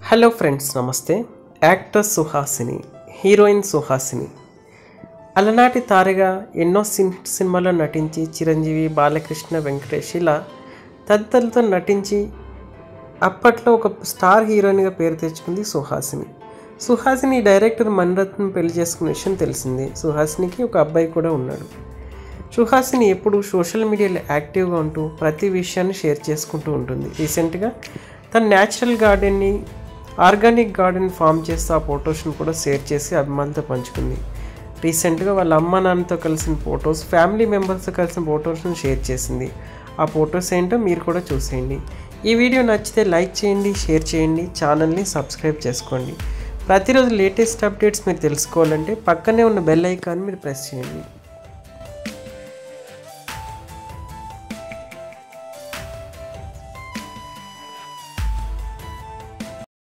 hello friends నమస్తే actor Suhasini heroine Suhasini అలనాటి తారగా ఎన్నో సిన్ సినిమాల్లో నటించి చిరంజీవి బాలకృష్ణ వెంకటేష్ ఇలా తదితరులతో నటించి అప్పట్లో ఒక స్టార్ హీరోయిన్గా పేరు తెచ్చుకుంది సుహాసిని సుహాసిని డైరెక్టర్ మణిరత్నం పెళ్లి చేసుకున్న విషయం తెలిసిందే సుహాసినికి ఒక అబ్బాయి కూడా ఉన్నాడు సుహాసిని ఎప్పుడు సోషల్ మీడియాలో యాక్టివ్గా ఉంటూ ప్రతి విషయాన్ని షేర్ చేసుకుంటూ ఉంటుంది రీసెంట్గా తన న్యాచురల్ గార్డెన్ని ఆర్గానిక్ గార్డెన్ ఫామ్ చేస్తూ ఆ ఫొటోస్ని కూడా షేర్ చేసి అభిమానులతో పంచుకుంది రీసెంట్గా వాళ్ళ అమ్మ నాన్నతో కలిసిన ఫొటోస్ ఫ్యామిలీ మెంబర్స్తో కలిసిన ఫొటోస్ని షేర్ చేసింది ఆ ఫొటోస్ ఏంటో మీరు కూడా చూసేయండి ఈ వీడియో నచ్చితే లైక్ చేయండి షేర్ చేయండి ఛానల్ని సబ్స్క్రైబ్ చేసుకోండి ప్రతిరోజు లేటెస్ట్ అప్డేట్స్ మీరు తెలుసుకోవాలంటే పక్కనే ఉన్న బెల్ ఐకాన్ మీరు ప్రెస్ చేయండి